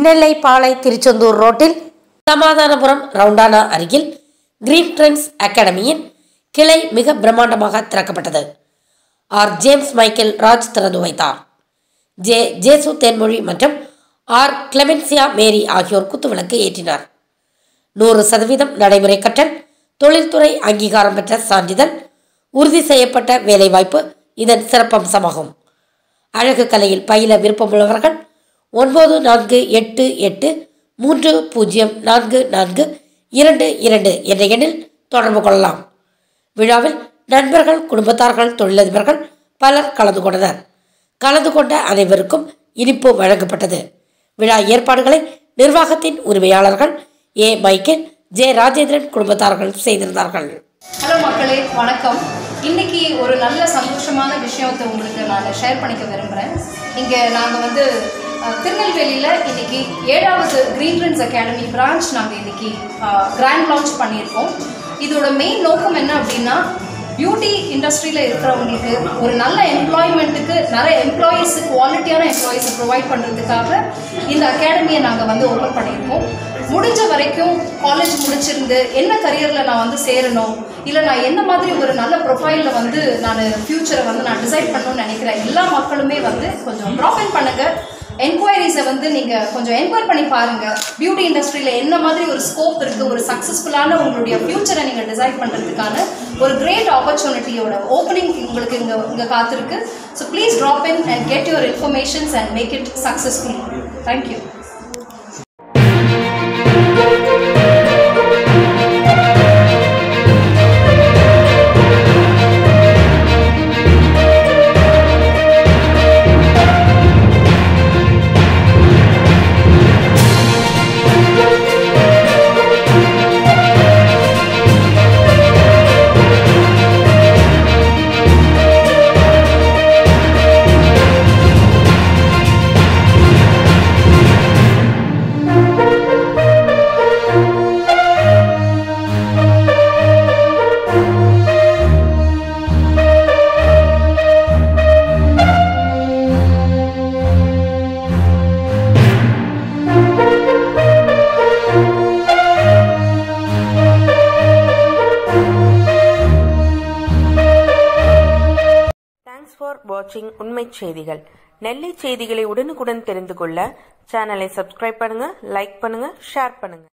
நெல்லை பாளை திருச்செந்தூர் ரோட்டில் சமாதானபுரம் ரவுண்டானா அருகில் green trends அகாடமியின் கிளை மிக பிரம்மாண்டமாக திறக்கப்பட்டது ஆர் ஜேம்ஸ் மைக்கேல் ராஜ் திறந்து வைத்தார் ஜே ஜேசு தேன்மொழி மற்றும் ஆர் கிளெமென்சியா மேரி ஆகியோர் குத்துவிளக்கு ஏற்றினார் நூறு சதவீதம் நடைமுறை கற்றல் தொழில்துறை அங்கீகாரம் பெற்ற சான்றிதழ் உறுதி செய்யப்பட்ட வேலைவாய்ப்பு இதன் சிறப்பம்சமாகும் அழகு கலையில் பயில விருப்பமுள்ளவர்கள் ஒன்பது நான்கு எட்டு எட்டு மூன்று பூஜ்ஜியம் நான்கு நான்கு இரண்டு இரண்டு என்ற எண்ணில் தொடர்பு கொள்ளலாம் விழாவில் நண்பர்கள் குடும்பத்தார்கள் தொழிலதிபர்கள் பலர் கலந்து கொண்டனர் கலந்து கொண்ட அனைவருக்கும் இனிப்பு வழங்கப்பட்டது விழா ஏற்பாடுகளை நிர்வாகத்தின் உரிமையாளர்கள் ஏ மைக்கேல் ஜே ராஜேந்திரன் குடும்பத்தார்கள் செய்திருந்தார்கள் ஹலோ மக்களே வணக்கம் இன்னைக்கு ஒரு நல்ல சந்தோஷமான விஷயத்தை உங்களுக்கு நான் ஷேர் பண்ணிக்க விரும்புகிறேன் இங்கே நாங்கள் வந்து அஹ், திருநெல்வேலியில் இன்னைக்கு ஏழாவது கிரீன் ட்ரெண்ட்ஸ் அகாடமி பிரான்ச் நாங்கள் இன்னைக்கு கிராண்ட் லான்ச் பண்ணியிருக்கோம் இதோட மெயின் நோக்கம் என்ன அப்படின்னா பியூட்டி இண்டஸ்ட்ரியில் இருக்கிறவங்களுக்கு ஒரு நல்ல எம்ப்ளாய்மெண்ட்டுக்கு நிறைய எம்ப்ளாயீஸ் குவாலிட்டியான எம்ப்ளாயீஸை ப்ரொவைட் பண்ணுறதுக்காக இந்த அகாடமியை நாங்கள் வந்து ஓப்பன் பண்ணியிருக்கோம் முடிஞ்ச வரைக்கும் காலேஜ் முடிச்சிருந்து என்ன கரியரில் நான் வந்து சேரணும் இல்லை நான் என்ன மாதிரி ஒரு நல்ல ப்ரொஃபைலில் வந்து நான் ஃப்யூச்சரை வந்து நான் டிசைட் பண்ணணும்னு நினைக்கிறேன் எல்லா மக்களுமே வந்து கொஞ்சம் ட்ராப் இன் பண்ணுங்கள் என்கொயரிஸை வந்து நீங்கள் கொஞ்சம் என்கொயர் பண்ணி பாருங்கள் பியூட்டி இண்டஸ்ட்ரியில் என்ன மாதிரி ஒரு ஸ்கோப் இருக்குது ஒரு சக்ஸஸ்ஃபுல்லான உங்களுடைய ஃப்யூச்சரை நீங்கள் டிசைட் பண்ணுறதுக்கான ஒரு கிரேட் ஆப்பர்ச்சுனிட்டியோட ஓப்பனிங் உங்களுக்கு இங்கே இங்கே காத்திருக்கு so please drop in and get your informations and make it successful thank you thanks for வாட்சிங் உண்மை செய்திகள் நெல்லை செய்திகளை உடனுக்குடன் தெரிந்து கொள்ள சேனலை சப்ஸ்கிரைப் பண்ணுங்க லைக் பண்ணுங்க ஷேர் பண்ணுங்க